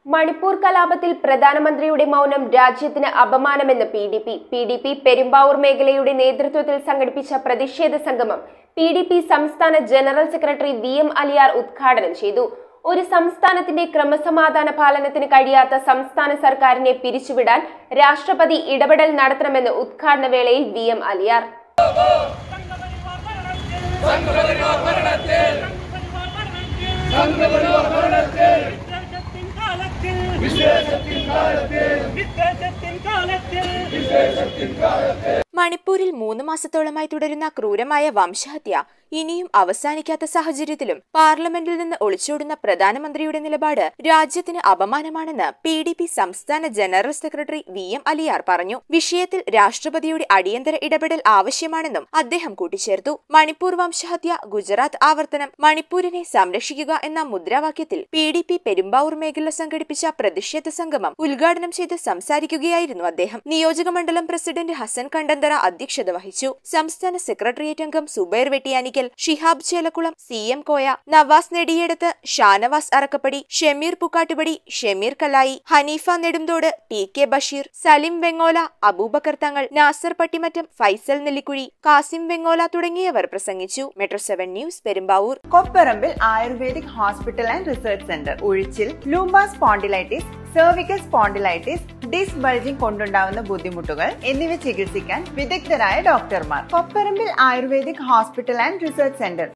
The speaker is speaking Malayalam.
മണിപ്പൂർ കലാപത്തിൽ പ്രധാനമന്ത്രിയുടെ മൗനം രാജ്യത്തിന് അപമാനമെന്ന് P D P P D P Perumbavoor മേഖലയുടെ നേതൃത്വത്തിൽ സംഘടിപ്പിച്ച പ്രതിഷേധ സംഗമം പി ഡി പി സംസ്ഥാന general secretary V M Aliyar ഉദ്ഘാടനം ചെയ്തു ഒരു സംസ്ഥാനത്തിന്റെ ക്രമസമാധാന പാലനത്തിന് കഴിയാത്ത സംസ്ഥാന സർക്കാരിനെ പിരിച്ചുവിടാൻ രാഷ്ട്രപതി ഇടപെടൽ നടത്തണമെന്ന് ഉദ്ഘാടന വേളയിൽ വി എം അലിയാർ വിശേഷത്തിൻ കാലത്തിൽ വിശേഷത്തിൻ കാലത്തിൽ മണിപ്പൂരിൽ മൂന്ന് മാസത്തോളമായി തുടരുന്ന ക്രൂരമായ വംശഹത്യ ഇനിയും അവസാനിക്കാത്ത സാഹചര്യത്തിലും പാർലമെന്റിൽ നിന്ന് ഒളിച്ചോടുന്ന പ്രധാനമന്ത്രിയുടെ നിലപാട് രാജ്യത്തിന് അപമാനമാണെന്ന് പി ഡി പി സംസ്ഥാന general secretary V M Aliyar പറഞ്ഞു വിഷയത്തിൽ രാഷ്ട്രപതിയുടെ അടിയന്തര ഇടപെടൽ ആവശ്യമാണെന്നും അദ്ദേഹം കൂട്ടിച്ചേർത്തു മണിപ്പൂർ വംശഹത്യ ഗുജറാത്ത് ആവർത്തനം മണിപ്പൂരിനെ സംരക്ഷിക്കുക എന്ന മുദ്രാവാക്യത്തിൽ പി ഡി പി പെരുമ്പാവൂർ മേഖല സംഘടിപ്പിച്ച പ്രതിഷേധ സംഗമം ഉദ്ഘാടനം ചെയ്ത് സംസാരിക്കുകയായിരുന്നു അദ്ദേഹം നിയോജക മണ്ഡലം പ്രസിഡന്റ് ഹസൻ കണ്ടന്തറ അധ്യക്ഷത വഹിച്ചു സംസ്ഥാന സെക്രട്ടേറിയറ്റ് അംഗം Zubair Vettiyanickal Shihab Chelakkulam C M Koya Navas Nediyeduth Shanavas Arakkappady Shameer Pukkattupady Shameer Kalayi Haneefa Nedumthode T K Basheer Salim Vengola Abubakar Thangal Nasar Pattimattam Faisal Nellikuzhi Kasim Vengola തുടങ്ങിയവർ പ്രസംഗിച്ചു metro seven news Perumbavoor Kopparambil ayurvedic hospital and research centre ഉഴിച്ചിൽ lumbar spondylitis cervical spondylitis disc bulging കൊണ്ടുണ്ടാവുന്ന ബുദ്ധിമുട്ടുകൾ എന്നിവ ചികിത്സിക്കാൻ വിദഗ്ധരായ ഡോക്ടർമാർ Kopparambil ayurvedic hospital and research centre